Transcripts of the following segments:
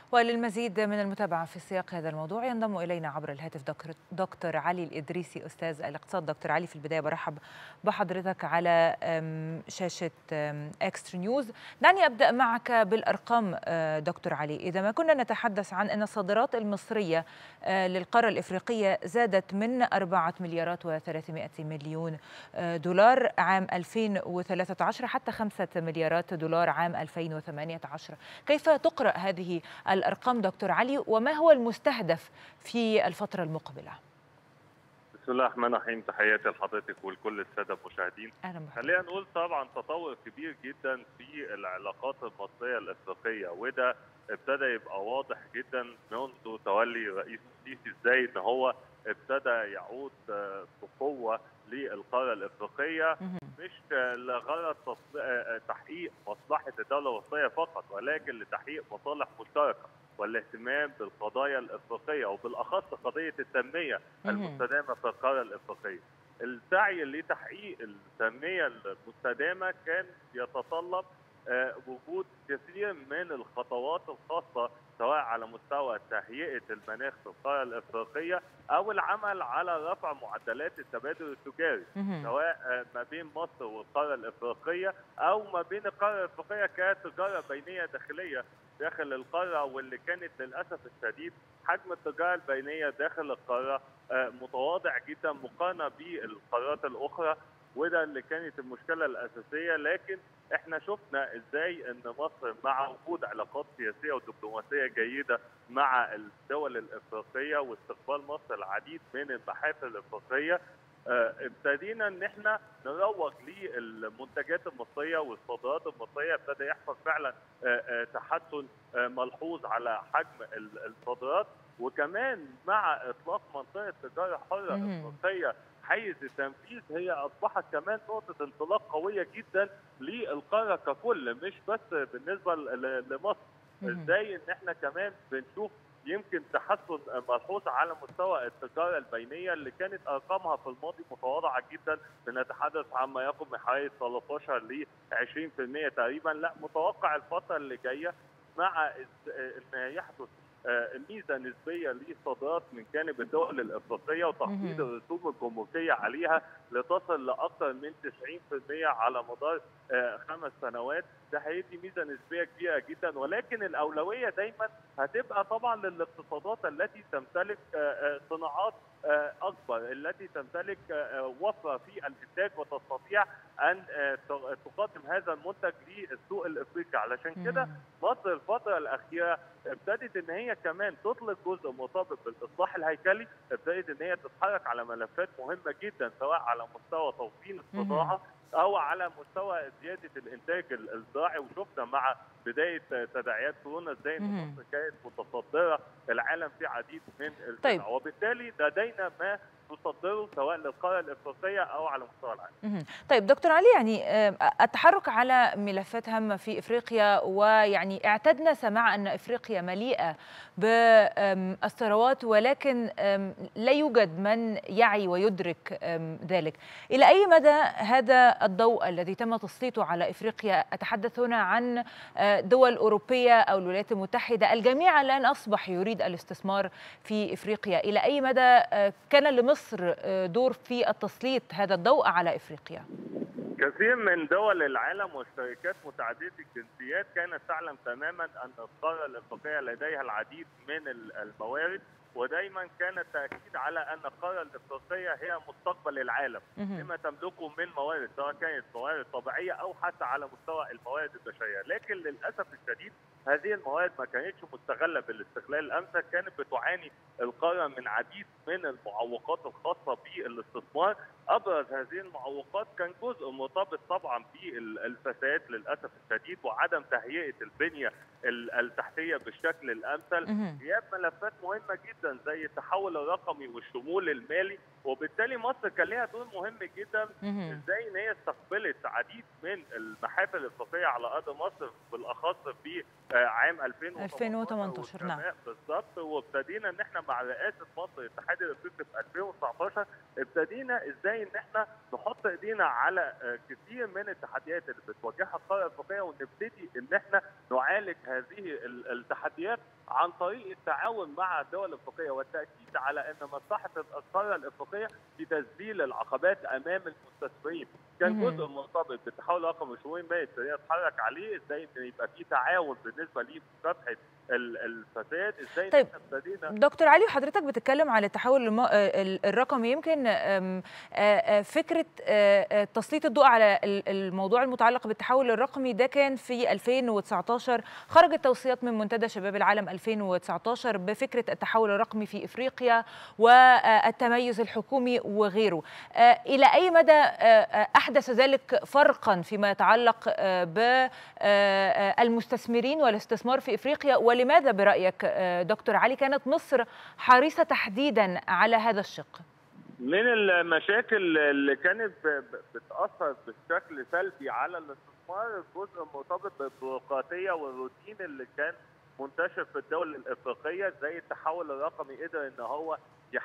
وللمزيد من المتابعة في سياق هذا الموضوع ينضم إلينا عبر الهاتف دكتور علي الإدريسي أستاذ الاقتصاد دكتور علي في البداية برحب بحضرتك على شاشة اكسترا نيوز دعني أبدأ معك بالأرقام دكتور علي إذا ما كنا نتحدث عن أن الصادرات المصرية للقارة الإفريقية زادت من 4 مليارات و300 مليون دولار عام 2013 حتى 5 مليارات دولار عام 2018 كيف تقرأ هذه الأرقام دكتور علي وما هو المستهدف في الفترة المقبلة؟ بسم الله الرحمن الرحيم تحياتي لحضرتك ولكل الساده المشاهدين اهلا بحضرتك خلينا نقول طبعا تطور كبير جدا في العلاقات المصريه الافريقيه وده ابتدى يبقى واضح جدا منذ تولي رئيس السيسي ازاي ان هو ابتدى يعود بقوه للقاره الافريقيه مش لغرض تحقيق مصلحه الدوله المصريه فقط ولكن لتحقيق مصالح مشتركه والاهتمام بالقضايا الافريقيه وبالاخص قضيه التنميه المستدامه في القاره الافريقيه. السعي لتحقيق التنميه المستدامه كان يتطلب وجود كثير من الخطوات الخاصه سواء على مستوى تهيئه المناخ في القاره الافريقيه او العمل على رفع معدلات التبادل التجاري سواء ما بين مصر والقاره الافريقيه او ما بين القاره الافريقيه كتجاره بينيه داخليه داخل القاره واللي كانت للاسف الشديد حجم التجاره البينيه داخل القاره متواضع جدا مقارنه بالقارات الاخرى وده اللي كانت المشكله الاساسيه لكن احنا شفنا ازاي ان مصر مع وجود علاقات سياسيه ودبلوماسيه جيده مع الدول الافريقيه واستقبال مصر العديد من المحافل الافريقيه ابتدينا ان احنا نروج للمنتجات المصريه والصادرات المصريه ابتدى يحصل فعلا تحسن ملحوظ على حجم الصادرات وكمان مع اطلاق منطقه تجاره حره افريقيه حيز التنفيذ هي اصبحت كمان نقطه انطلاق قويه جدا للقاره ككل مش بس بالنسبه لمصر ازاي ان احنا كمان بنشوف يمكن تحسن ملحوظ على مستوى التجاره البينيه اللي كانت ارقامها في الماضي متواضعه جدا بنتحدث عن ما يقرب من حوالي 13 ل 20% تقريبا لا متوقع الفتره اللي جايه مع ان يحدث ميزه نسبيه للصادرات من جانب الدول الافريقيه وتخفيض الرسوم الجمركيه عليها لتصل لاكثر من 90% على مدار خمس سنوات ده هيدي ميزه نسبيه كبيره جدا ولكن الاولويه دايما هتبقى طبعا للاقتصادات التي تمتلك صناعات اكبر التي تمتلك وفره في الانتاج وتستطيع ان تقدم هذا المنتج للسوق الافريقي علشان كده مصر الفتره الاخيره ابتدت ان هي كمان تطلق جزء مرتبط بالاصلاح الهيكلي ابتدت ان هي تتحرك على ملفات مهمه جدا سواء على مستوى توطين الصناعه او على مستوى زياده الانتاج الزراعي وشفنا مع بدايه تداعيات كورونا ازاي ان مصر كانت متصدره العالم في عديد من طيب. وبالتالي لدينا ما تصدره سواء للقاره الافريقيه او على مستوى العالم. طيب دكتور علي يعني التحرك على ملفات هامه في افريقيا ويعني اعتدنا سماع ان افريقيا مليئه بالثروات ولكن لا يوجد من يعي ويدرك ذلك. الى اي مدى هذا الضوء الذي تم تسليطه على افريقيا اتحدث هنا عن دول اوروبيه او الولايات المتحده الجميع الان اصبح يريد الاستثمار في افريقيا، الى اي مدى كان لمصر مصر دور في التسليط هذا الضوء على افريقيا؟ كثير من دول العالم وشركات متعدده الجنسيات كانت تعلم تماما ان القاره الافريقيه لديها العديد من الموارد ودايما كان التاكيد على ان القاره الافريقيه هي مستقبل العالم بما تملكه من موارد سواء كانت موارد طبيعيه او حتى على مستوى الموارد البشريه، لكن للاسف الشديد هذه الموارد ما كانتش مستغله بالاستغلال الامثل، كانت بتعاني القاره من عديد من المعوقات الخاصه بالاستثمار، ابرز هذه المعوقات كان جزء مرتبط طبعا بالفساد للاسف الشديد وعدم تهيئه البنيه التحتيه بالشكل الامثل، غياب ملفات مهمه جدا زي التحول الرقمي والشمول المالي وبالتالي مصر كان لها دور مهم جدا ازاي ان هي استقبلت عديد من المحافل الافريقيه على ارض مصر بالاخص في عام 2018 2018 نعم بالظبط وابتدينا ان احنا مع رئاسه مصر الاتحاد الافريقي في 2019 ابتدينا ازاي ان احنا نحط ايدينا على كثير من التحديات اللي بتواجهها القاره الافريقيه ونبتدي ان احنا نعالج هذه التحديات عن طريق التعاون مع الدول الافريقيه والتاكيد على ان مصلحه القاره الافريقيه في تسجيل العقبات امام المستثمرين كان جزء مرتبط بالتحول الرقمي وشؤون المال ابتدينا نتحرك عليه ازاي ان يبقى في تعاون بالنسبه لمكافحه الفساد ازاي طيب ابتدينا دكتور علي وحضرتك بتتكلم على التحول الم... الرقمي يمكن فكره تسليط الضوء على الموضوع المتعلق بالتحول الرقمي ده كان في 2019 خرجت توصيات من منتدى شباب العالم 2019 بفكره التحول الرقمي في افريقيا والتميز الحكومي وغيره الى اي مدى احدث ذلك فرقا فيما يتعلق بالمستثمرين والاستثمار في افريقيا ولماذا برايك دكتور علي كانت مصر حريصه تحديدا على هذا الشق؟ من المشاكل اللي كانت بتاثر بشكل سلبي على الاستثمار الجزء المرتبط بالبيروقراطيه والروتين اللي كان منتشر في الدول الافريقيه زي التحول الرقمي قدر ان هو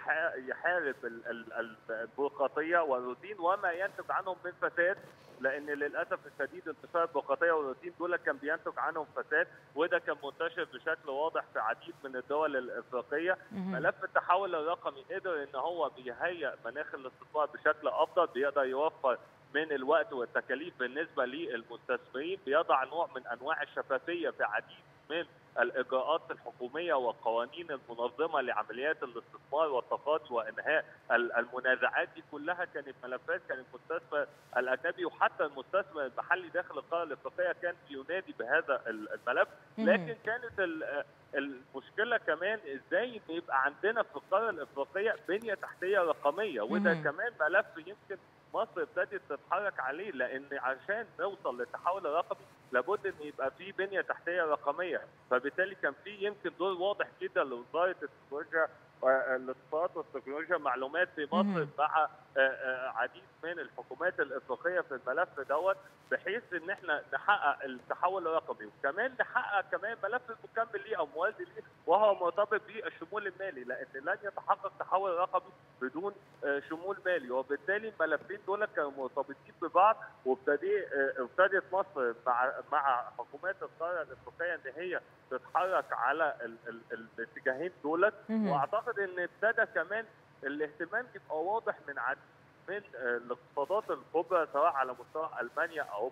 يحارب البيروقراطيه والروتين وما ينتج عنهم من فساد لان للاسف الشديد انتشار البيروقراطيه والروتين دول كان بينتج عنهم فساد وده كان منتشر بشكل واضح في عديد من الدول الافريقيه ملف التحول الرقمي قدر ان هو بيهيئ مناخ الاستثمار بشكل افضل بيقدر يوفر من الوقت والتكاليف بالنسبه للمستثمرين بيضع نوع من انواع الشفافيه في عديد من الاجراءات الحكوميه والقوانين المنظمه لعمليات الاستثمار والتقاضي وانهاء المنازعات دي كلها كانت ملفات كان المستثمر الاجنبي وحتى المستثمر المحلي داخل القاره الافريقيه كان بينادي بهذا الملف لكن كانت المشكله كمان ازاي ان يبقى عندنا في القاره الافريقيه بنيه تحتيه رقميه وده كمان ملف يمكن مصر ابتدت تتحرك عليه لان عشان نوصل للتحول الرقمي لابد ان يبقى في بنيه تحتيه رقميه فبالتالي كان في يمكن دور واضح جدا لوزاره التكنولوجيا الاتصالات والتكنولوجيا معلومات في مصر مع عديد من الحكومات الافريقيه في الملف دوت بحيث ان احنا نحقق التحول الرقمي وكمان نحقق كمان ملف مكمل ليه او موازي ليه وهو مرتبط بالشمول المالي لان لن يتحقق تحول رقمي بدون شمول مالي وبالتالي الملفين دول كانوا مرتبطين ببعض وابتدي ابتدت مصر مع مع حكومات القاره الافريقيه ان هي تتحرك على ال ال الاتجاهين دولت واعتقد ان ابتدى كمان الاهتمام يبقى واضح من عديد من الاقتصادات الكبرى سواء على مستوى المانيا او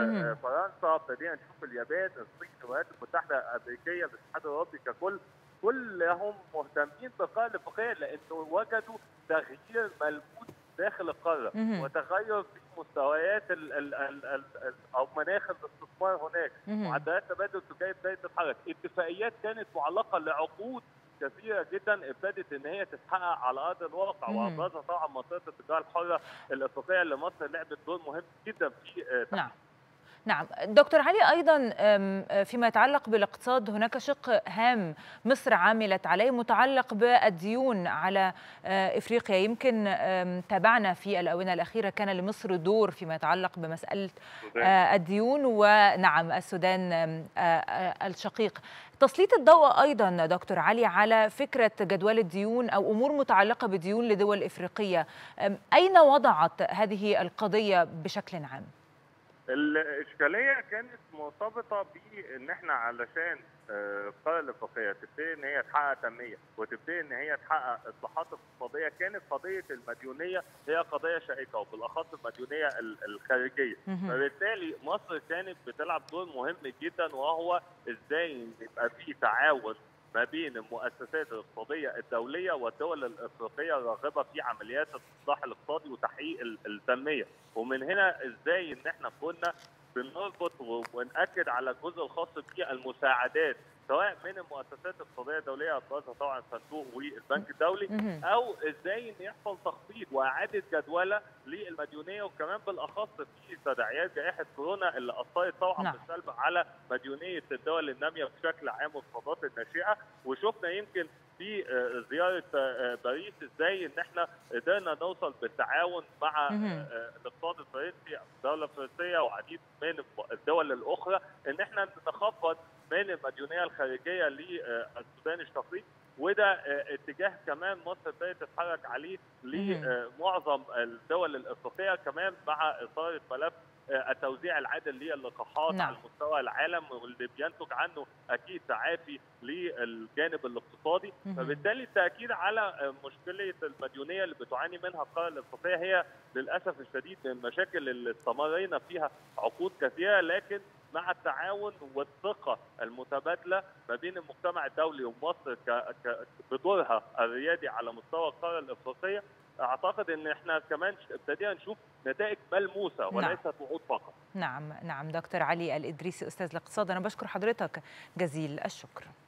فرنسا ابتدينا نشوف اليابان الصين الولايات المتحده الامريكيه الاتحاد الاوروبي ككل كلهم مهتمين بالقاره الافريقيه لانه وجدوا تغيير ملموس داخل القاره وتغير في مستويات ال ال ال ال ال او مناخ الاستثمار هناك معدلات تبادل التجاري ابتدت تتحرك اتفاقيات كانت معلقه لعقود كثيره جدا ابتدت ان هي تتحقق على ارض الواقع وابرزها طبعا منطقه التجاره الحره الافريقيه اللي مصر لعبت دور مهم جدا في نعم نعم دكتور علي ايضا فيما يتعلق بالاقتصاد هناك شق هام مصر عملت عليه متعلق بالديون على افريقيا يمكن تابعنا في الاونه الاخيره كان لمصر دور فيما يتعلق بمساله الديون ونعم السودان الشقيق تسليط الضوء ايضا دكتور علي على فكره جدول الديون او امور متعلقه بديون لدول افريقيه اين وضعت هذه القضيه بشكل عام الاشكاليه كانت مرتبطه بان احنا علشان القاره الافريقيه تبتدي ان هي تحقق تنميه وتبتدي ان هي تحقق اصلاحات اقتصاديه كانت قضيه المديونيه هي قضيه شائكه وبالاخص المديونيه الخارجيه فبالتالي مصر كانت بتلعب دور مهم جدا وهو ازاي يبقى في تعاون ما بين المؤسسات الاقتصاديه الدوليه والدول الافريقيه الراغبه في عمليات الاصلاح الاقتصادي وتحقيق التنميه ومن هنا ازاي ان احنا كنا بنربط ونأكد على الجزء الخاص بالمساعدات سواء من المؤسسات الاقتصاديه الدوليه ابرزها طبعا الصندوق والبنك الدولي او ازاي ان يحصل تخفيض واعاده جدوله للمديونيه وكمان بالاخص في تداعيات جائحه كورونا اللي اثرت طبعا نعم. بالسلب على مديونيه الدول الناميه بشكل عام والقطاعات الناشئه وشفنا يمكن في زياره باريس ازاي ان احنا قدرنا نوصل بالتعاون مع الاقتصاد الفرنسي الدوله الفرنسيه وعديد من الدول الاخرى ان احنا نخفض من المديونيه الخارجيه للسودان الشقيق وده اتجاه كمان مصر ابتدت تتحرك عليه لمعظم الدول الافريقيه كمان مع اثاره ملف التوزيع العادل للقاحات نعم. على مستوى العالم واللي بينتج عنه اكيد تعافي للجانب الاقتصادي مهم. فبالتالي التاكيد على مشكله المديونيه اللي بتعاني منها القاره الاقتصاديه هي للاسف الشديد من المشاكل اللي استمرينا فيها عقود كثيره لكن مع التعاون والثقه المتبادله ما بين المجتمع الدولي ومصر ك... ك... بدورها الريادي على مستوى القاره الافريقيه اعتقد ان احنا كمان ش- ابتدينا نشوف نتائج ملموسه وليست وعود فقط نعم نعم دكتور علي الإدريسي أستاذ الاقتصاد أنا بشكر حضرتك جزيل الشكر